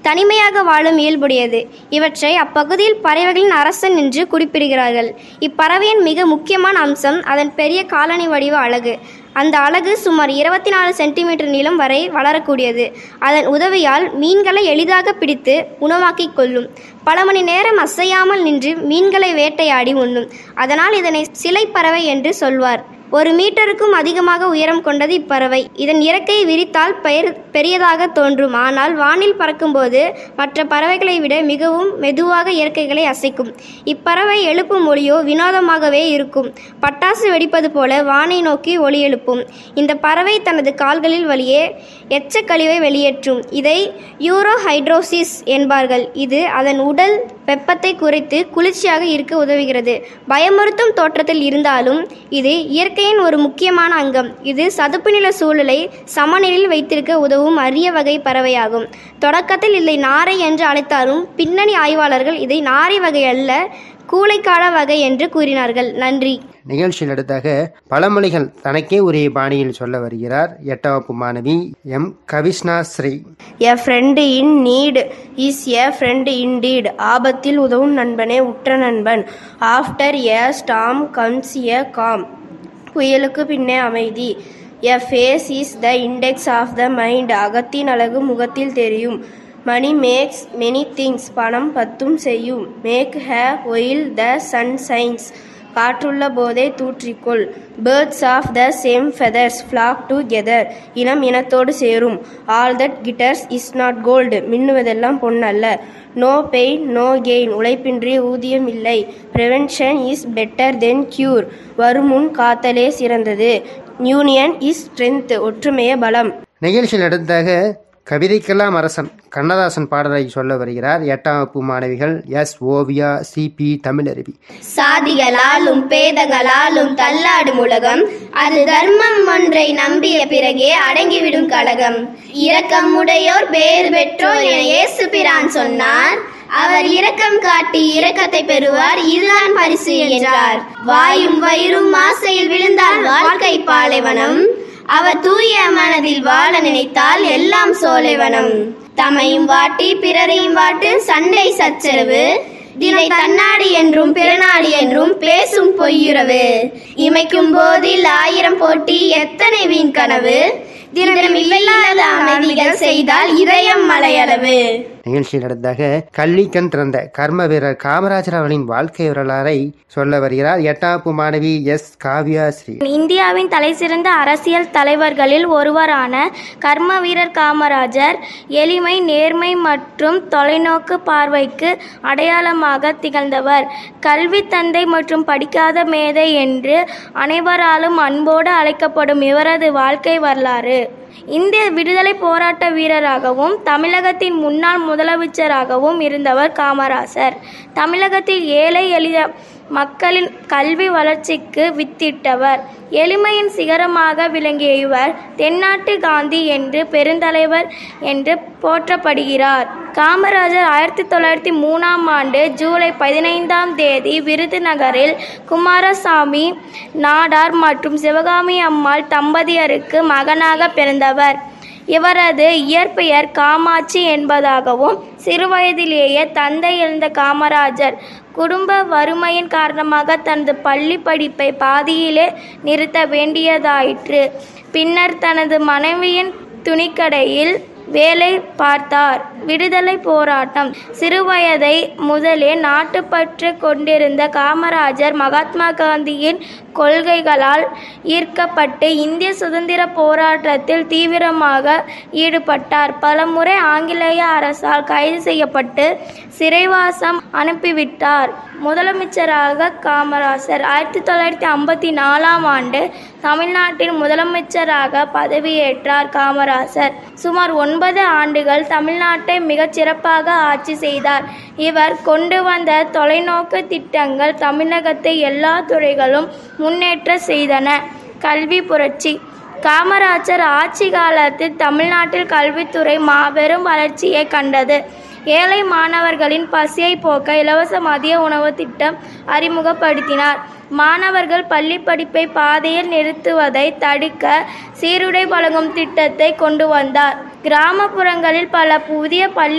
தனிமையாக வாழும் இயல்புடையது இவற்றை அப்பகுதியில் பறவைகளின் அரசன் என்று குறிப்பிடுகிறார்கள் இப்பறவையின் மிக முக்கியமான அம்சம் அதன் பெரிய காலனி வடிவ அழகு அந்த அலகு சுமார் இருபத்தி நாலு சென்டிமீட்டர் நீளம் வரை வளரக்கூடியது அதன் உதவியால் மீன்களை எளிதாக பிடித்து உணவாக்கிக் கொள்ளும் பல மணி நேரம் அசையாமல் நின்று மீன்களை வேட்டையாடி உண்ணும் அதனால் இதனை சிலை பறவை என்று சொல்வார் ஒரு மீட்டருக்கும் அதிகமாக உயரம் கொண்டது இப்பறவை இதன் இறக்கையை விரித்தால் பெயர் பெரியதாக தோன்றும் ஆனால் வானில் பறக்கும்போது மற்ற பறவைகளை விட மிகவும் மெதுவாக இறக்கைகளை அசைக்கும் இப்பறவை எழுப்பும் ஒளியோ வினோதமாகவே இருக்கும் பட்டாசு வெடிப்பது போல வானை நோக்கி ஒளி எழுப்பும் இந்த பறவை தனது கால்களில் வழியே எச்சக்கழிவை வெளியேற்றும் இதை யூரோ ஹைட்ரோசிஸ் என்பார்கள் இது அதன் உடல் வெப்பத்தை குறைத்து குளிர்ச்சியாக இருக்க உதவுகிறது பயமுறுத்தும் தோற்றத்தில் இருந்தாலும் இது இயற்கையின் ஒரு முக்கியமான அங்கம் இது சதுப்பு நில சூழலை சமநிலையில் வைத்திருக்க உதவும் அரிய வகை பறவையாகும் தொடக்கத்தில் இதை நாரை என்று அழைத்தாலும் பின்னணி ஆய்வாளர்கள் இதை நாரை வகை அல்ல கூளைக்காட வகை என்று கூறினார்கள் நன்றி நிகழ்ச்சியில் அடுத்தாக பழமொழிகள் தனக்கே உரிய பாணியில் சொல்ல வருகிறார் எட்டாம் வகுப்பு மாணவி M Kavishna Sri a friend in need is a friend indeed ஆபத்தில் உதவும் நண்பனே உற்ற நண்பன் after a storm comes a calm புயலுக்கு பின்னே அமைதி a face is the index of the mind அகத்தின் அழகு முகத்தில் தெரியும் மணி மேக்ஸ் மெனி திங்ஸ் பணம் பத்தும் செய்யும் make hay while the sun shines காற்றுள்ள போதே தூற்றிக்கொள் birds of the same feathers flock together இனம் இனத்தோடு சேரும் all that glitters is not gold மின்னுவதெல்லாம் பொன்னல்ல நோ பெயின் நோ கெயின் உழைப்பின்றி ஊதியம் இல்லை prevention is better then cure வருமுன் காத்தலே சிறந்தது யூனியன் இஸ் ஸ்ட்ரென்த் ஒற்றுமையே பலம் நிகழ்ச்சியில் அடுத்தாக கவிதைக்கெல்லாம் அரசன் கண்ணதாசன் பாடலை சொல்ல வருகிறார் எட்டாம் வகுப்பு மாணவிகள் எஸ் ஓவியா சிபி தமிழருவி சாதிகளாலும் பேதங்களாலும் தள்ளாடும் உலகம் அது தர்மம் ஒன்றை நம்பிய பிறகே அடங்கிவிடும் கழகம் இரக்கம் உடையோர் பேறு பெற்றோர் என இயேசு பிரான் சொன்னார் அவர் இரக்கம் காட்டி இரக்கத்தை பெறுவார் இதுதான் பரிசு என்றார் வாயும் வயிறும் ஆசையில் விழுந்தால் வாழ்க்கை பாலைவனம் அவர் தூய மனதில் வாழ நினைத்தால் எல்லாம் சோலைவனம் தமையும் வாட்டி பிறரையும் வாட்டு சண்டை சச்சரவு தினை தன்னாடி என்றும் பிறநாடி என்றும் பேசும் பொய்யுறவு இமைக்கும் போதில் ஆயிரம் போட்டி எத்தனை வீண் கனவு தினம் இல்லாத அமைதிகள் செய்தால் இதயம் மலையளவு நிகழ்ச்சியில் அடுத்தாக கல்வி கண் திறந்த கர்ம வீரர் காமராஜர் அவர்களின் வாழ்க்கை வரலாறை சொல்ல வருகிறார் எட்டாம் வகுப்பு மாணவி எஸ் காவ்யா ஸ்ரீ இந்தியாவின் தலைசிறந்த அரசியல் தலைவர்களில் ஒருவரான கர்ம வீரர் காமராஜர் எளிமை நேர்மை மற்றும் தொலைநோக்கு பார்வைக்கு அடையாளமாக திகழ்ந்தவர் கல்வி தந்தை மற்றும் படிக்காத மேதை என்று அனைவராலும் அன்போடு அழைக்கப்படும் இவரது வாழ்க்கை வரலாறு இந்திய விடுதலை போராட்ட வீரராகவும் தமிழகத்தின் முன்னாள் முதலமைச்சராகவும் இருந்தவர் காமராசர் தமிழகத்தில் ஏழை எளிய மக்களின் கல்வி வளர்ச்சிக்கு வித்திட்டவர் எளிமையின் சிகரமாக விளங்கிய இவர் தென்னாட்டு காந்தி என்று பெருந்தலைவர் என்று போற்றப்படுகிறார் காமராஜர் ஆயிரத்தி தொள்ளாயிரத்தி மூணாம் ஆண்டு ஜூலை பதினைந்தாம் தேதி விருதுநகரில் குமாரசாமி நாடார் மற்றும் சிவகாமி அம்மாள் தம்பதியருக்கு மகனாக பிறந்தவர் இவரது இயற்பெயர் காமாட்சி என்பதாகவும் சிறுவயதிலேயே தந்தை இழந்த காமராஜர் குடும்ப வறுமையின் காரணமாக தனது பள்ளி படிப்பை பாதியிலே நிறுத்த வேண்டியதாயிற்று பின்னர் தனது மனைவியின் துணிக்கடையில் வேலை பார்த்தார் விடுதலை போராட்டம் சிறுவயதை முதலே நாட்டுப்பற்று கொண்டிருந்த காமராஜர் மகாத்மா காந்தியின் கொள்கைகளால் ஈர்க்கப்பட்டு இந்திய சுதந்திர போராட்டத்தில் தீவிரமாக ஈடுபட்டார் பலமுறை ஆங்கிலேய அரசால் கைது செய்யப்பட்டு சிறைவாசம் அனுப்பிவிட்டார் முதலமைச்சராக காமராஜர் ஆயிரத்தி தொள்ளாயிரத்தி ஐம்பத்தி நாலாம் ஆண்டு தமிழ்நாட்டின் முதலமைச்சராக பதவியேற்றார் காமராஜர் சுமார் ஒன்பது ஆண்டுகள் தமிழ்நாட்டை மிகச் சிறப்பாக ஆட்சி செய்தார் இவர் கொண்டு வந்த தொலைநோக்கு திட்டங்கள் தமிழகத்தை எல்லா துறைகளும் முன்னேற்ற செய்தன கல்வி புரட்சி காமராஜர் ஆட்சி காலத்தில் தமிழ்நாட்டில் கல்வித்துறை மாபெரும் வளர்ச்சியை கண்டது ஏழை மாணவர்களின் பசியை போக்க இலவச மதிய உணவு திட்டம் அறிமுகப்படுத்தினார் மாணவர்கள் பள்ளி படிப்பை பாதையில் நிறுத்துவதை தடுக்க சீருடை வழங்கும் திட்டத்தை கொண்டு வந்தார் கிராமப்புறங்களில் பல புதிய பள்ளி